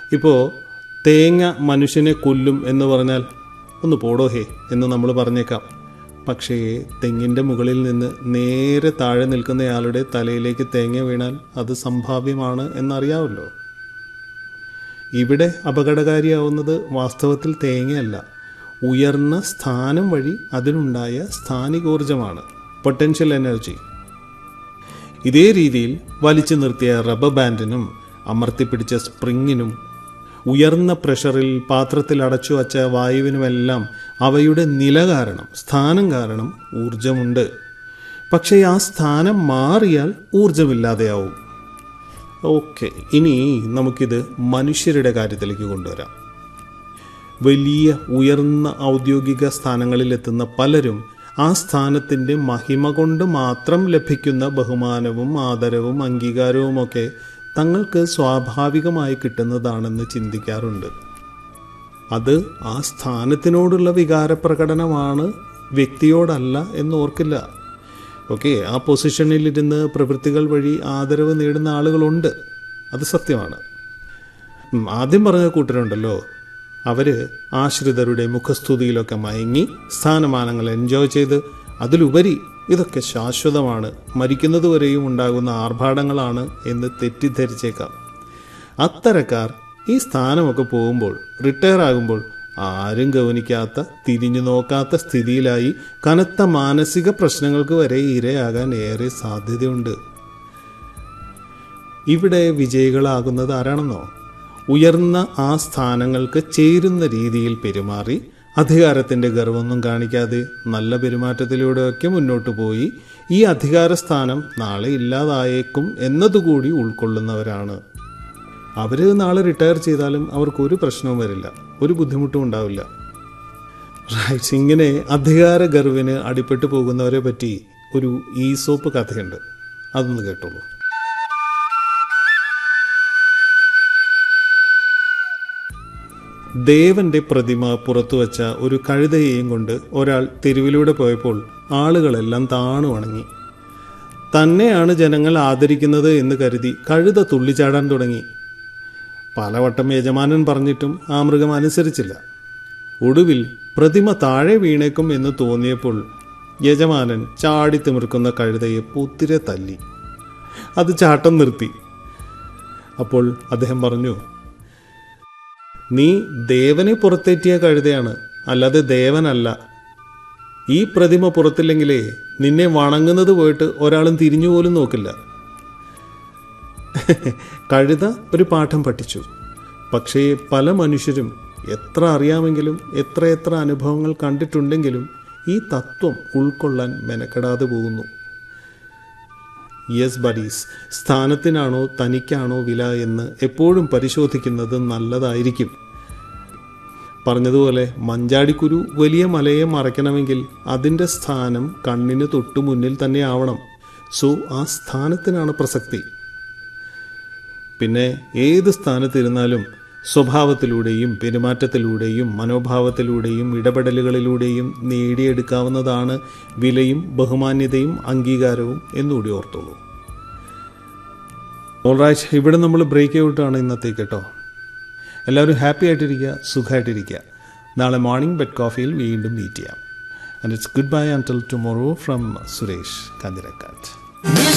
ഇപ്പോൾ തേങ്ങ മനുഷ്യനെ കൊല്ലും എന്ന് പറഞ്ഞാൽ ഒന്ന് പോടോ ഹേ എന്ന് നമ്മൾ പറഞ്ഞേക്കാം പക്ഷേ തെങ്ങിൻ്റെ മുകളിൽ നിന്ന് നേരെ താഴെ നിൽക്കുന്നയാളുടെ തലയിലേക്ക് തേങ്ങ വീണാൽ അത് സംഭാവ്യമാണ് എന്നറിയാമല്ലോ ഇവിടെ അപകടകാരിയാവുന്നത് വാസ്തവത്തിൽ തേങ്ങയല്ല ഉയർന്ന സ്ഥാനം വഴി അതിനുണ്ടായ സ്ഥാനികോർജമാണ് പൊട്ടൻഷ്യൽ എനർജി ഇതേ രീതിയിൽ വലിച്ചു നിർത്തിയ റബ്ബർ ബാൻഡിനും അമർത്തിപ്പിടിച്ച സ്പ്രിങ്ങിനും ഉയർന്ന പ്രഷറിൽ പാത്രത്തിൽ അടച്ചു വച്ച വായുവിനുമെല്ലാം അവയുടെ നില കാരണം സ്ഥാനം കാരണം ഊർജമുണ്ട് പക്ഷേ ആ സ്ഥാനം മാറിയാൽ ഊർജമില്ലാതെയാവും ഓക്കെ ഇനി നമുക്കിത് മനുഷ്യരുടെ കാര്യത്തിലേക്ക് കൊണ്ടുവരാം വലിയ ഉയർന്ന ഔദ്യോഗിക സ്ഥാനങ്ങളിലെത്തുന്ന പലരും ആ സ്ഥാനത്തിൻ്റെ മഹിമ കൊണ്ട് മാത്രം ലഭിക്കുന്ന ബഹുമാനവും ആദരവും അംഗീകാരവുമൊക്കെ തങ്ങൾക്ക് സ്വാഭാവികമായി കിട്ടുന്നതാണെന്ന് ചിന്തിക്കാറുണ്ട് അത് ആ സ്ഥാനത്തിനോടുള്ള വികാരപ്രകടനമാണ് വ്യക്തിയോടല്ല എന്ന് ഓർക്കില്ല ഓക്കെ ആ പൊസിഷനിലിരുന്ന് പ്രവൃത്തികൾ വഴി ആദരവ് നേടുന്ന ആളുകളുണ്ട് അത് സത്യമാണ് ഉം, ആദ്യം പറഞ്ഞ കൂട്ടരുണ്ടല്ലോ അവര് ആശ്രിതരുടെ മുഖസ്തുതിയിലൊക്കെ മയങ്ങി സ്ഥാനമാനങ്ങൾ എൻജോയ് ചെയ്ത് അതിലുപരി ഇതൊക്കെ ശാശ്വതമാണ് മരിക്കുന്നതുവരെയും ഉണ്ടാകുന്ന ആർഭാടങ്ങളാണ് എന്ന് തെറ്റിദ്ധരിച്ചേക്കാം അത്തരക്കാർ ഈ സ്ഥാനമൊക്കെ പോകുമ്പോൾ റിട്ടയർ ആകുമ്പോൾ ആരും ഗവനിക്കാത്ത തിരിഞ്ഞു നോക്കാത്ത സ്ഥിതിയിലായി കനത്ത മാനസിക പ്രശ്നങ്ങൾക്ക് വരെ ഇരയാകാൻ ഏറെ സാധ്യതയുണ്ട് ഇവിടെ വിജയികളാകുന്നത് ആരാണെന്നോ ഉയർന്ന ആ സ്ഥാനങ്ങൾക്ക് ചേരുന്ന രീതിയിൽ പെരുമാറി അധികാരത്തിന്റെ ഗർവൊന്നും കാണിക്കാതെ നല്ല പെരുമാറ്റത്തിലൂടെയൊക്കെ മുന്നോട്ട് പോയി ഈ അധികാര സ്ഥാനം നാളെ ഇല്ലാതായേക്കും എന്നതുകൂടി ഉൾക്കൊള്ളുന്നവരാണ് അവർ നാളെ റിട്ടയർ ചെയ്താലും അവർക്ക് ഒരു പ്രശ്നവും വരില്ല ഒരു ബുദ്ധിമുട്ടും ഉണ്ടാവില്ല റൈറ്റ് ഇങ്ങനെ അധികാര ഗർവിന് അടിപ്പെട്ടു പോകുന്നവരെ പറ്റി ഒരു ഈസോപ്പ് കഥയുണ്ട് അതൊന്ന് കേട്ടോളൂ ദേവന്റെ പ്രതിമ പുറത്തുവച്ച ഒരു കഴുതയെയും കൊണ്ട് ഒരാൾ തെരുവിലൂടെ പോയപ്പോൾ ആളുകളെല്ലാം താണു വണങ്ങി തന്നെയാണ് ജനങ്ങൾ ആദരിക്കുന്നത് എന്ന് കരുതി കഴുത തുള്ളിച്ചാടാൻ തുടങ്ങി പലവട്ടം യജമാനൻ പറഞ്ഞിട്ടും ആ മൃഗം അനുസരിച്ചില്ല ഒടുവിൽ പ്രതിമ താഴെ വീണേക്കും എന്ന് തോന്നിയപ്പോൾ യജമാനൻ ചാടി തിമിർക്കുന്ന കഴുതയെ പുത്തിരെ തല്ലി അത് ചാട്ടം നിർത്തി അപ്പോൾ അദ്ദേഹം പറഞ്ഞു നീ ദേവനെ പുറത്തേറ്റിയ കഴുതയാണ് അല്ലാതെ ദേവനല്ല ഈ പ്രതിമ പുറത്തില്ലെങ്കിലേ നിന്നെ വണങ്ങുന്നത് പോയിട്ട് ഒരാളും തിരിഞ്ഞു പോലും നോക്കില്ല കഴുത ഒരു പാഠം പഠിച്ചു പക്ഷേ പല മനുഷ്യരും എത്ര അറിയാമെങ്കിലും എത്രയെത്ര അനുഭവങ്ങൾ കണ്ടിട്ടുണ്ടെങ്കിലും ഈ തത്വം ഉൾക്കൊള്ളാൻ മെനക്കെടാതെ പോകുന്നു യെസ് ബഡീസ് സ്ഥാനത്തിനാണോ തനിക്കാണോ വില എന്ന് എപ്പോഴും പരിശോധിക്കുന്നത് നല്ലതായിരിക്കും പറഞ്ഞതുപോലെ മഞ്ചാടിക്കുരു വലിയ മലയെ മറയ്ക്കണമെങ്കിൽ അതിൻ്റെ സ്ഥാനം കണ്ണിന് തൊട്ടു മുന്നിൽ തന്നെ ആവണം സോ ആ സ്ഥാനത്തിനാണ് പ്രസക്തി പിന്നെ ഏത് സ്ഥാനത്തിരുന്നാലും സ്വഭാവത്തിലൂടെയും പെരുമാറ്റത്തിലൂടെയും മനോഭാവത്തിലൂടെയും ഇടപെടലുകളിലൂടെയും നേടിയെടുക്കാവുന്നതാണ് വിലയും ബഹുമാന്യതയും അംഗീകാരവും എന്നുകൂടി ഓർത്തോളൂ ഓൾറൈറ്റ് ഇവിടെ നമ്മൾ ബ്രേക്ക് ഔട്ടാണ് ഇന്നത്തേക്ക് കേട്ടോ എല്ലാവരും ഹാപ്പി ആയിട്ടിരിക്കുക സുഖമായിട്ടിരിക്കുക നാളെ മോർണിംഗ് ബെഡ് കോഫിയിൽ വീണ്ടും മീറ്റ് ചെയ്യാം and it's goodbye until tomorrow from Suresh Kanjirakkattu Music